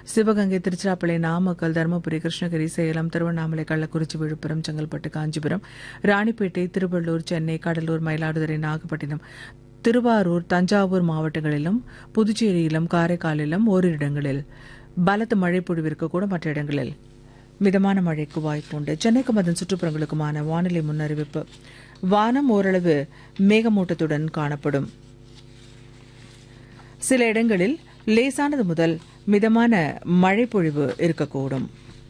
சிவகங்கை திருச்சிராப்பள்ளி நாமக்கல் தருமபுரி கிருஷ்ணகிரி சேலம் திருவண்ணாமலை கள்ளக்குறிச்சி விழுப்புரம் செங்கல்பட்டு காஞ்சிபுரம் ராணிப்பேட்டை திருவள்ளூர் சென்னை கடலூர் மயிலாடுதுறை நாகப்பட்டினம் திருவாரூர் தஞ்சாவூர் மாவட்டங்களிலும் புதுச்சேரியிலும் காரைக்காலிலும் ஓரிரு இடங்களில் பலத்த மழை பொழிவிருக்கக்கூடும் மற்ற இடங்களில் மிதமான மழைக்கு வாய்ப்புண்டு சென்னைக்கும் அதன் சுற்றுப்புறங்களுக்குமான வானிலை முன்னறிவிப்பு வானம் ஓரளவு மேகமூட்டத்துடன் காணப்படும் சில இடங்களில் லேசானது முதல் மிதமான மழை பொழிவு இருக்கக்கூடும்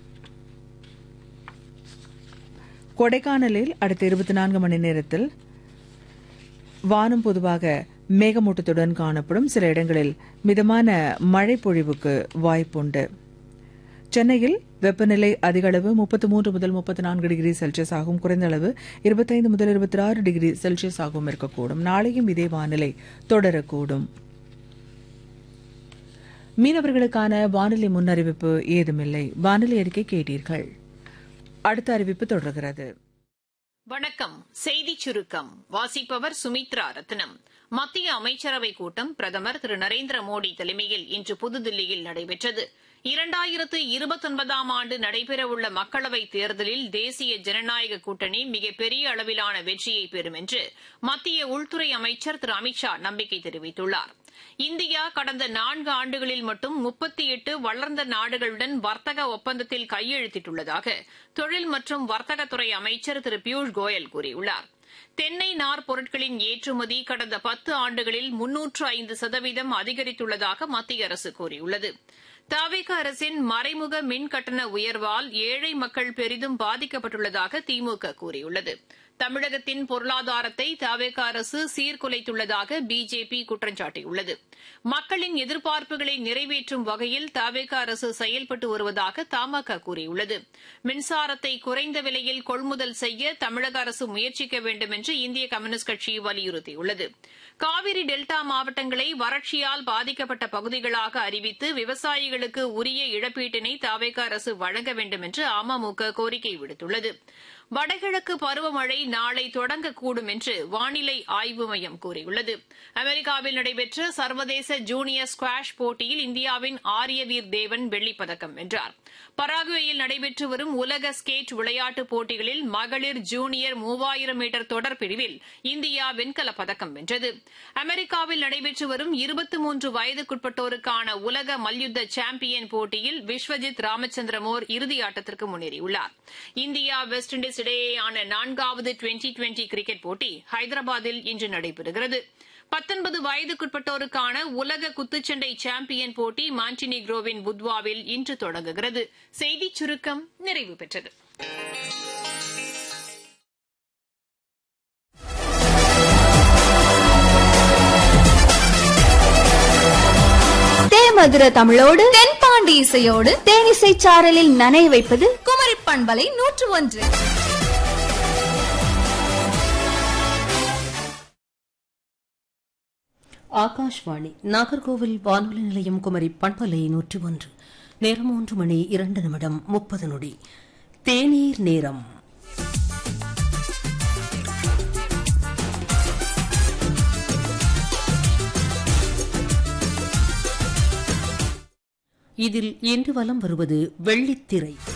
கொடைக்கானலில் அடுத்த இருபத்தி நான்கு மணி நேரத்தில் வானம் பொதுவாக மேகமூட்டத்துடன் காணப்படும் சில இடங்களில் மிதமான மழை பொழிவுக்கு வாய்ப்புண்டு சென்னையில் வெப்பநிலை அதிக அளவு முப்பத்தி மூன்று முதல் முப்பத்தி நான்கு டிகிரி செல்சியஸ் ஆகும் குறைந்த அளவு இருபத்தைந்து முதல் இருபத்தி ஆறு டிகிரி செல்சியஸ் ஆகவும் இருக்கக்கூடும் நாளையும் இதே வானிலை தொடரக்கூடும் மீனவர்களுக்கான வானிலை முன்னறிவிப்பு ஏதுமில்லை வானிலை அறிக்கை கேட்டீர்கள் அடுத்த அறிவிப்பு தொடர்கிறது வணக்கம் செய்திச் சுருக்கம் வாசிப்பவர் சுமித்ரா ரத்னம் மத்திய அமைச்சரவைக் கூட்டம் பிரதமர் திரு நரேந்திர மோடி தலைமையில் இன்று புதுதில்லியில் நடைபெற்றது இரண்டாயிரத்து இருபத்தொன்பதாம் ஆண்டு நடைபெறவுள்ள மக்களவைத் தேர்தலில் தேசிய ஜனநாயக கூட்டணி மிகப்பெரிய அளவிலான வெற்றியை பெறும் என்று மத்திய உள்துறை அமைச்சர் திரு அமித்ஷா நம்பிக்கை தெரிவித்துள்ளார் இந்தியா கடந்த நான்கு ஆண்டுகளில் மட்டும் முப்பத்தி எட்டு வளர்ந்த நாடுகளுடன் வர்த்தக ஒப்பந்தத்தில் கையெழுத்திட்டுள்ளதாக தொழில் மற்றும் வர்த்தகத்துறை அமைச்சர் திரு பியூஷ் கோயல் கூறியுள்ளார் தென்னை நார் பொருட்களின் ஏற்றுமதி கடந்த பத்து ஆண்டுகளில் முன்னூற்று ஐந்து சதவீதம் அதிகரித்துள்ளதாக மத்திய அரசு கூறியுள்ளது தாவேக அரசின் மறைமுக மின் கட்டண உயர்வால் ஏழை மக்கள் பெரிதும் பாதிக்கப்பட்டுள்ளதாக திமுக கூறியுள்ளது தமிழகத்தின் பொருளாதாரத்தை தவேக அரசு சீர்குலைத்துள்ளதாக பிஜேபி குற்றம் சாட்டியுள்ளது மக்களின் எதிர்பார்ப்புகளை நிறைவேற்றும் வகையில் தவேக அரசு செயல்பட்டு வருவதாக தமாக கூறியுள்ளது மின்சாரத்தை குறைந்த விலையில் கொள்முதல் செய்ய தமிழக அரசு முயற்சிக்க வேண்டும் என்று இந்திய கம்யூனிஸ்ட் கட்சி வலியுறுத்தியுள்ளது காவிரி டெல்டா மாவட்டங்களை வறட்சியால் பாதிக்கப்பட்ட பகுதிகளாக அறிவித்து விவசாயிகளுக்கு உரிய இழப்பீட்டினை தவேக அரசு வழங்க வேண்டும் என்று அமமுக கோரிக்கை விடுத்துள்ளது வடகிழக்கு பருவமழை நாளை தொடங்கக்கூடும் என்று வானிலை ஆய்வு மையம் கூறியுள்ளது அமெரிக்காவில் நடைபெற்ற சர்வதேச ஜூனியர் ஸ்குவாஷ் போட்டியில் இந்தியாவின் ஆரியவீர் தேவன் வெள்ளிப்பதக்கம் வென்றார் பராகுவேயில் நடைபெற்று வரும் உலக ஸ்கேட் விளையாட்டுப் போட்டிகளில் மகளிர் ஜூனியர் மூவாயிரம் மீட்டர் தொடர் பிரிவில் இந்தியா வெண்கலப் பதக்கம் வென்றது அமெரிக்காவில் நடைபெற்று வரும் இருபத்தி மூன்று வயதுக்குட்பட்டோருக்கான உலக மல்யுத்த சாம்பியன் போட்டியில் விஸ்வஜித் ராமச்சந்திரமோர் இறுதியாட்டத்திற்கு முன்னேறியுள்ளார் இந்தியா வெஸ்ட் இண்டீஸ் இடையேயான நான்காவது டுவெண்டி டுவெண்டி கிரிக்கெட் போட்டி ஹைதராபாத்தில் இன்று நடைபெறுகிறது பத்தொன்பது வயதுக்குட்பட்டோருக்கான உலக குத்துச்சண்டை சாம்பியன் போட்டி மாண்டினிக்ரோவின் புத்வாவில் இன்று தொடங்குகிறது செய்திச் சுருக்கம் நிறைவு பெற்றது தேமதுர தமிழோடு தென்பாண்டி இசையோடு தேனிசை சாரலில் நனைய வைப்பது குமரி பண்பலை நூற்று ஒன்று ஆகாஷ்வாணி நாகர்கோவில் வானொலி நிலையம் குமரி பண்பலை நூற்றி ஒன்று நேரம் மூன்று மணி இரண்டு நிமிடம் முப்பது நொடி தேநீர் நேரம் இதில் இன்று வலம் வருவது வெள்ளித்திரை